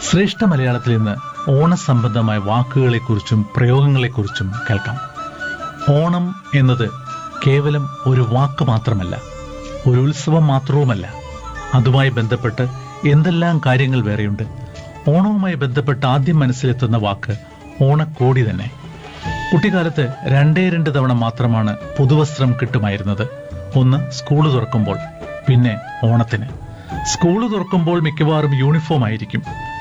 ശ്രേഷ്ഠ മലയാളത്തിൽ ഇന്ന് ഓണസംബന്ധമായ വാക്കുകളെക്കുറിച്ചും പ്രയോഗങ്ങളെക്കുറിച്ചും കേൾക്കാം ഓണം എന്നത് കേവലം ഒരു വാക്ക് മാത്രമല്ല ഒരു ഉത്സവം മാത്രവുമല്ല അതുമായി ബന്ധപ്പെട്ട് എന്തെല്ലാം കാര്യങ്ങൾ വേറെയുണ്ട് ഓണവുമായി ബന്ധപ്പെട്ട് ആദ്യം മനസ്സിലെത്തുന്ന വാക്ക് ഓണക്കോടി തന്നെ കുട്ടിക്കാലത്ത് രണ്ടേ രണ്ട് തവണ മാത്രമാണ് പുതുവസ്ത്രം കിട്ടുമായിരുന്നത് ഒന്ന് സ്കൂൾ തുറക്കുമ്പോൾ പിന്നെ ഓണത്തിന് സ്കൂൾ തുറക്കുമ്പോൾ മിക്കവാറും യൂണിഫോം ആയിരിക്കും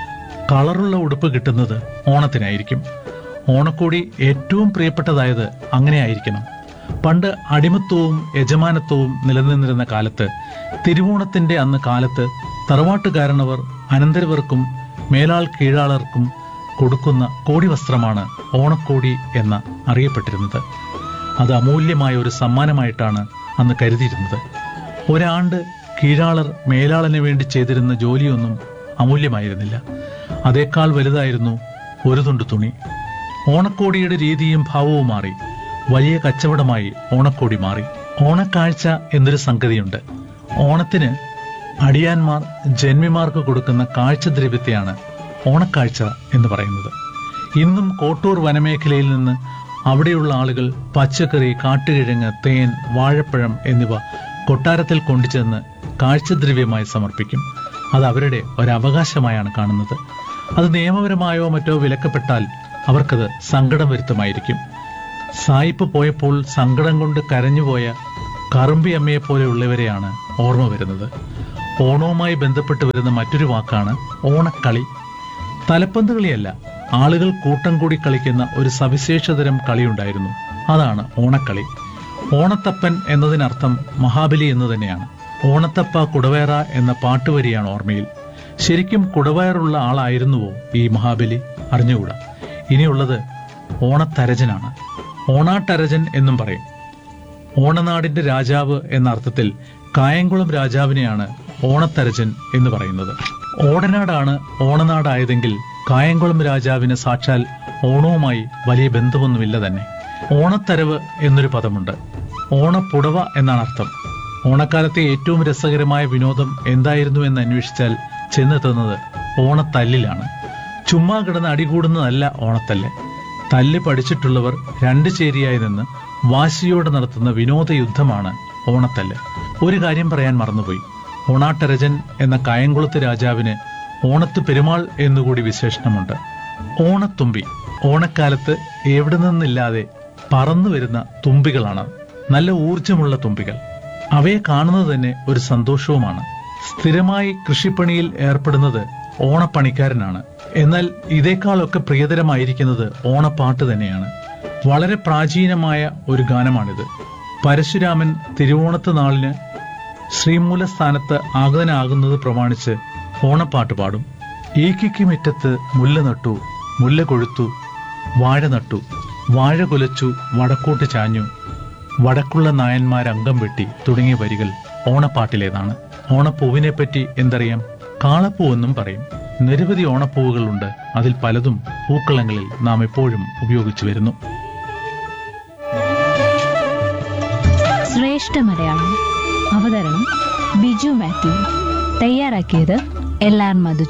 കളറുള്ള ഉടുപ്പ് കിട്ടുന്നത് ഓണത്തിനായിരിക്കും ഓണക്കോടി ഏറ്റവും പ്രിയപ്പെട്ടതായത് അങ്ങനെ ആയിരിക്കണം പണ്ട് അടിമത്വവും യജമാനത്വവും നിലനിന്നിരുന്ന കാലത്ത് തിരുവോണത്തിന്റെ അന്ന് കാലത്ത് തറവാട്ടുകാരണവർ അനന്തരവർക്കും മേലാൾ കീഴാളർക്കും കൊടുക്കുന്ന കോടി വസ്ത്രമാണ് ഓണക്കോടി എന്ന അറിയപ്പെട്ടിരുന്നത് അത് അമൂല്യമായ ഒരു സമ്മാനമായിട്ടാണ് അന്ന് കരുതിയിരുന്നത് ഒരാണ്ട് കീഴാളർ മേലാളന് വേണ്ടി ചെയ്തിരുന്ന ജോലിയൊന്നും അമൂല്യമായിരുന്നില്ല അതേക്കാൾ വലുതായിരുന്നു ഒരു തുണ്ട് തുണി ഓണക്കോടിയുടെ രീതിയും ഭാവവും മാറി വലിയ കച്ചവടമായി ഓണക്കോടി മാറി ഓണക്കാഴ്ച എന്നൊരു സംഗതിയുണ്ട് ഓണത്തിന് അടിയാന്മാർ ജന്മിമാർക്ക് കൊടുക്കുന്ന കാഴ്ചദ്രവ്യത്തെയാണ് ഓണക്കാഴ്ച എന്ന് പറയുന്നത് ഇന്നും കോട്ടൂർ വനമേഖലയിൽ നിന്ന് അവിടെയുള്ള ആളുകൾ പച്ചക്കറി കാട്ടുകിഴങ്ങ് തേൻ വാഴപ്പഴം എന്നിവ കൊട്ടാരത്തിൽ കൊണ്ടുചെന്ന് കാഴ്ചദ്രവ്യമായി സമർപ്പിക്കും അത് അവരുടെ ഒരവകാശമായാണ് കാണുന്നത് അത് നിയമപരമായോ മറ്റോ വിലക്കപ്പെട്ടാൽ അവർക്കത് സങ്കടം വരുത്തുമായിരിക്കും സായിപ്പ് പോയപ്പോൾ സങ്കടം കൊണ്ട് കരഞ്ഞുപോയ കറുമ്പി അമ്മയെ പോലെയുള്ളവരെയാണ് ഓർമ്മ വരുന്നത് ഓണവുമായി ബന്ധപ്പെട്ട് വരുന്ന മറ്റൊരു വാക്കാണ് ഓണക്കളി തലപ്പന്ത് കളിയല്ല ആളുകൾ കൂട്ടം കൂടി കളിക്കുന്ന ഒരു സവിശേഷതരം കളിയുണ്ടായിരുന്നു അതാണ് ഓണക്കളി ഓണത്തപ്പൻ എന്നതിനർത്ഥം മഹാബലി എന്ന് തന്നെയാണ് ഓണത്തപ്പ കുടവേറ എന്ന പാട്ടുവരിയാണ് ഓർമ്മയിൽ ശരിക്കും കുടവയറുള്ള ആളായിരുന്നുവോ ഈ മഹാബലി അറിഞ്ഞുകൂടാ ഇനിയുള്ളത് ഓണത്തരജനാണ് ഓണാട്ടരജൻ എന്നും പറയും ഓണനാടിന്റെ രാജാവ് എന്ന അർത്ഥത്തിൽ കായംകുളം രാജാവിനെയാണ് ഓണത്തരജൻ എന്ന് പറയുന്നത് ഓടനാടാണ് ഓണനാടായതെങ്കിൽ കായംകുളം രാജാവിന് സാക്ഷാൽ ഓണവുമായി വലിയ ബന്ധമൊന്നുമില്ല തന്നെ ഓണത്തരവ് എന്നൊരു പദമുണ്ട് ഓണപ്പുടവ എന്നാണ് അർത്ഥം ഓണക്കാലത്തെ ഏറ്റവും രസകരമായ വിനോദം എന്തായിരുന്നു എന്ന് അന്വേഷിച്ചാൽ ചെന്നെത്തുന്നത് ഓണത്തല്ലിലാണ് ചുമ്മാ കിടന്ന് അടികൂടുന്നതല്ല ഓണത്തല്ല് തല്ല് പഠിച്ചിട്ടുള്ളവർ രണ്ട് ചേരിയായി നിന്ന് വാശിയോടെ നടത്തുന്ന വിനോദ യുദ്ധമാണ് ഓണത്തല്ല് ഒരു കാര്യം പറയാൻ മറന്നുപോയി ഓണാട്ടരജൻ എന്ന കായംകുളത്ത് രാജാവിന് ഓണത്ത് പെരുമാൾ എന്നുകൂടി വിശേഷണമുണ്ട് ഓണത്തുമ്പി ഓണക്കാലത്ത് എവിടെ നിന്നില്ലാതെ പറന്നു വരുന്ന തുമ്പികളാണ് നല്ല ഊർജമുള്ള തുമ്പികൾ അവയെ കാണുന്നത് തന്നെ ഒരു സന്തോഷവുമാണ് സ്ഥിരമായി കൃഷിപ്പണിയിൽ ഏർപ്പെടുന്നത് ഓണപ്പണിക്കാരനാണ് എന്നാൽ ഇതേക്കാളൊക്കെ പ്രിയതരമായിരിക്കുന്നത് ഓണപ്പാട്ട് തന്നെയാണ് വളരെ പ്രാചീനമായ ഒരു ഗാനമാണിത് പരശുരാമൻ തിരുവോണത്ത് നാളിന് ശ്രീമൂലസ്ഥാനത്ത് ആഗതനാകുന്നത് പ്രമാണിച്ച് ഓണപ്പാട്ട് പാടും ഏക്കിക്ക് മുറ്റത്ത് മുല്ല നട്ടു മുല്ല കൊഴുത്തു വാഴ നട്ടു വാഴ കുലച്ചു വടക്കോട്ട് ചാഞ്ഞു വടക്കുള്ള നായന്മാർ അംഗം വെട്ടി തുടങ്ങിയ വരികൾ ഓണപ്പാട്ടിലേതാണ് ഓണപ്പൂവിനെ പറ്റി എന്തറിയാം കാളപ്പൂ എന്നും പറയും നിരവധി ഓണപ്പൂവുകളുണ്ട് അതിൽ പലതും പൂക്കളങ്ങളിൽ നാം എപ്പോഴും ഉപയോഗിച്ചു വരുന്നു ശ്രേഷ്ഠ മലയാളം അവതരണം ബിജു മാത്യു തയ്യാറാക്കിയത് എൽ ആർ മധുജ